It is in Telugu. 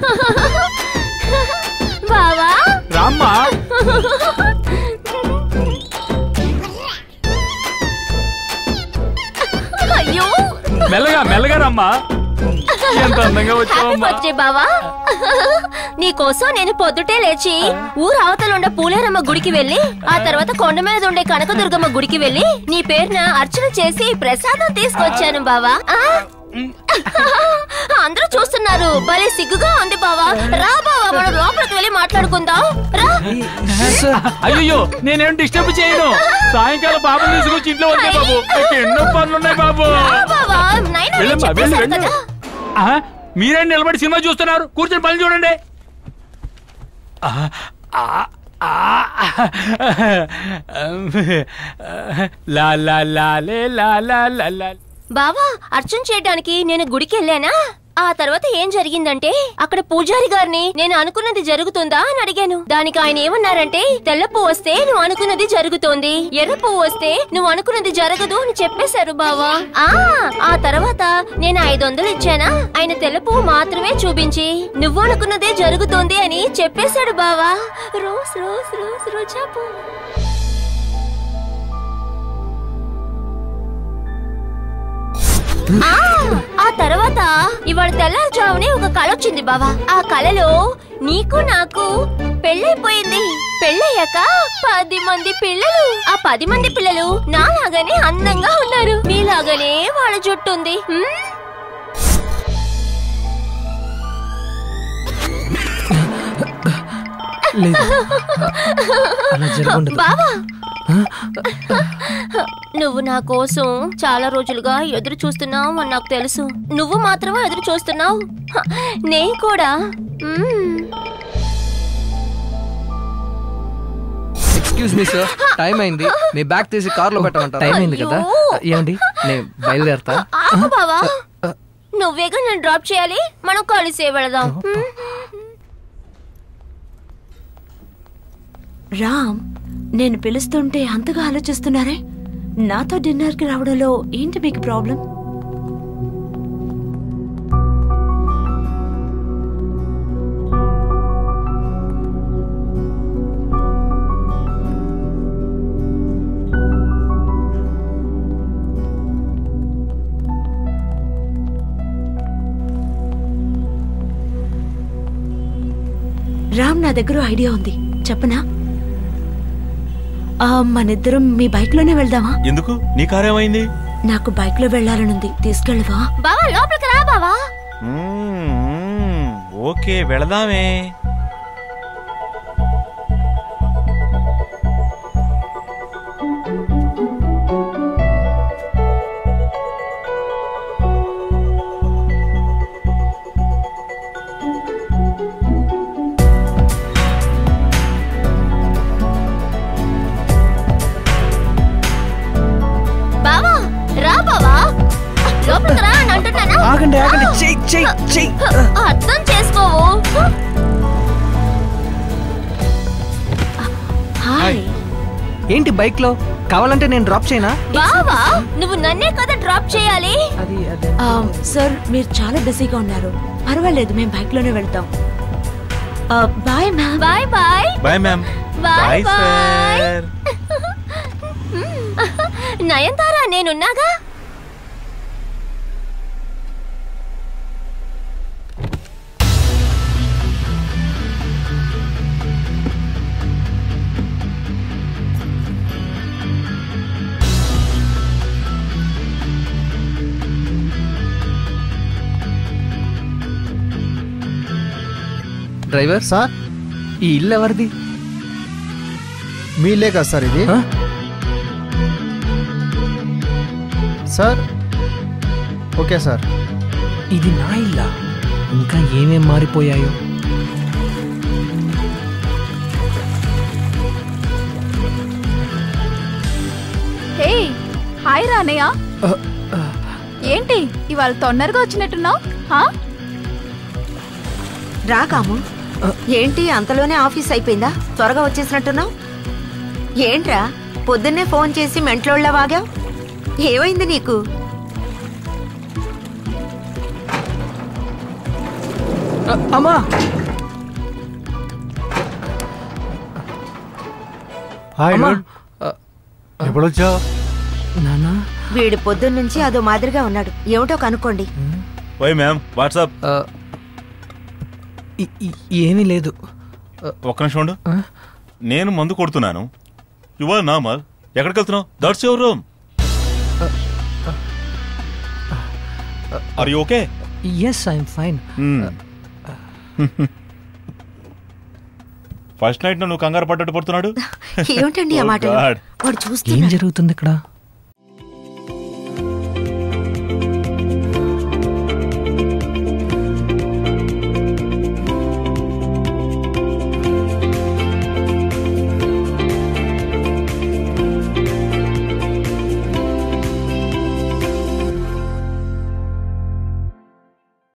బావా రామ్మా అయ్యో మెల్లగా మెల్లగా రమ్మా ఎంత అందంగా హ్యాపీ వచ్చావమ్మా బర్త్డే బావా నీ కోసం నేను పొద్దుటే లేచి ఊరు అవతల ఉండే పూలేరమ్మ గుడికి వెళ్ళి ఆ తర్వాత కొండ మీద ఉండే కనకదుర్గమ్మ గుడికి వెళ్ళి నీ పేరున అర్చన చేసి ప్రసాదం తీసుకొచ్చాను బావా ఆ? అందరూ చూస్తున్నారు భలే సిగ్గుగా ఉంది బావా రా బావా మనం లోపలికి వెళ్ళి మాట్లాడుకుందాం రా అయ్యో నేనేం డిస్టర్బ్ చేయను సాయంకాలం బాబు తీసుకొచ్చి ఇంట్లో వద్దే బాబు నాకు ఎన్నో పనులు ఉన్నాయి బాబు రా బావా నైనా వెళ్ళమ్మా వెళ్ళు చెప్పేశాను వెళ్ళు కదా ఆ, మీరేం నిలబడి సినిమా చూస్తున్నారు కూర్చొని పని చూడండి ఆ, ఆ, ఆ, లా లా లా లే లా లా లా లా బావా అర్చన చేయడానికి నేను గుడికి వెళ్ళానా ఆ తర్వాత ఏం జరిగిందంటే అక్కడ పూజారి గారిని నేను అనుకున్నది జరుగుతుందా అని అడిగాను దానికి ఆయన ఏమన్నారంటే తెల్ల పువ్వు వస్తే నువ్వు అనుకున్నది జరుగుతోంది ఎర్ర పువ్వు వస్తే నువ్వు అనుకున్నది జరగదు అని చెప్పేశారు బావా ఆ ఆ తర్వాత నేను ఐదు వందలు ఇచ్చానా ఆయన తెల్ల పువ్వు మాత్రమే చూపించి నువ్వు అనుకున్నదే జరుగుతోంది అని చెప్పేశాడు బావా రోస్ రోస్ రోస్ రోజా పువ్వు ఆ ఆ తర్వాత ఇవాళ తెల్లారుజామునే ఒక కళ వచ్చింది బావా ఆ కళలో నీకు నాకు పెళ్ళైపోయింది పెళ్ళయ్యాక పది మంది పిల్లలు ఆ పది మంది పిల్లలు నాలాగానే అందంగా ఉన్నారు మీలాగానే వాళ్ళ జుట్టు ఉంది హ్మ్? లేదు అలా జరగundదు బావా నువ్వు నా కోసం చాలా రోజులుగా ఎదురు చూస్తున్నావు అని నాకు తెలుసు నువ్వు మాత్రమే ఎదురు చూస్తున్నావు హ, నేను కూడా మ్మ్. ఎక్స్క్యూజ్ మీ సార్ టైం అయింది మీ బ్యాగ్ తీసి కార్లో పెట్టమంటారా టైం అయింది కదా అయ్యో. ఏమండి నేను బయలుదేరతా ఆగు బావా నువ్వేగా నన్ను డ్రాప్ చేయాలి మనం కలిసే వెళదాం మ్మ్. రామ్ నేను పిలుస్తుంటే అంతగా ఆలోచిస్తున్నారే నాతో డిన్నర్కి రావడంలో ఏంటి మీకు ప్రాబ్లం రామ్ నా దగ్గర ఐడియా ఉంది చెప్పనా ఆ, మనిద్దరం మీ బైక్ లోనే వెళ్దామా ఎందుకు నీ కారేమైంది నాకు బైక్ లో వెళ్ళాలనుంది తీసుకెళ్ళవా బావా లోపలికి రా బావా మ్మ్, ఓకే వెళదామే బావా రా బావా లోపలికి రా అని అంటున్నానా ఆగండి ఆగండి చెయ్యి చెయ్యి చెయ్యి అర్థం చేసుకోవు హాయ్ ఏంటి బైక్ లో కావాలంటే నేను డ్రాప్ చేయనా బావా నువ్వు నన్నే కదా డ్రాప్ చేయాలి అది అదే ఆ, సార్ మీరు చాలా బిజీగా ఉన్నారు పర్వాలేదు మేము బైక్ లోనే వెళ్తాం ఆ, bye ma'am bye bye bye ma'am bye bye bye sir Nayanthara నేనున్నాగా డ్రైవర్ సార్ ఈ ఇల్లు ఎవరిది మీ ఇల్లే కదా సార్ ఇది ఆ? సార్ ఓకే సార్ ఇది నా ఇల్లా ఇంకా ఏమేం మారిపోయాయో హే హాయ్ రానయ్య ఏంటి ఇవాళ తొందరగా వచ్చినట్టున్నావు రా కాము ఏంటి అంతలోనే ఆఫీస్ అయిపోయిందా త్వరగా వచ్చేసినట్టున్నావు ఏంట్రా పొద్దున్నే ఫోన్ చేసి మెంట్లోళ్ళ వాగావు ఏమైంది నీకు అమ్మా హాయ్ అమ్మా ఎప్పుడు వచ్చావు నానా వీడి పొద్దున్న నుంచి అదో మాదిరిగా ఉన్నాడు ఏమిటో కనుక్కోండి వై మ్యామ్ వాట్సాప్ ఏమీ లేదు ఒక్క నిమిషం ఉండు నేను మందు కొడుతున్నాను యువర్ నార్మల్ ఎక్కడికి వెళ్తున్నావు that's your room are you okay yes I'm fine first night నువ్వు కంగారు పడ్డట్టు పడుతున్నాడు ఏమిటండి ఆ Oh మాటలు God. వాడు ఏం చూస్తున్నాడు జరుగుతుంది ఇక్కడ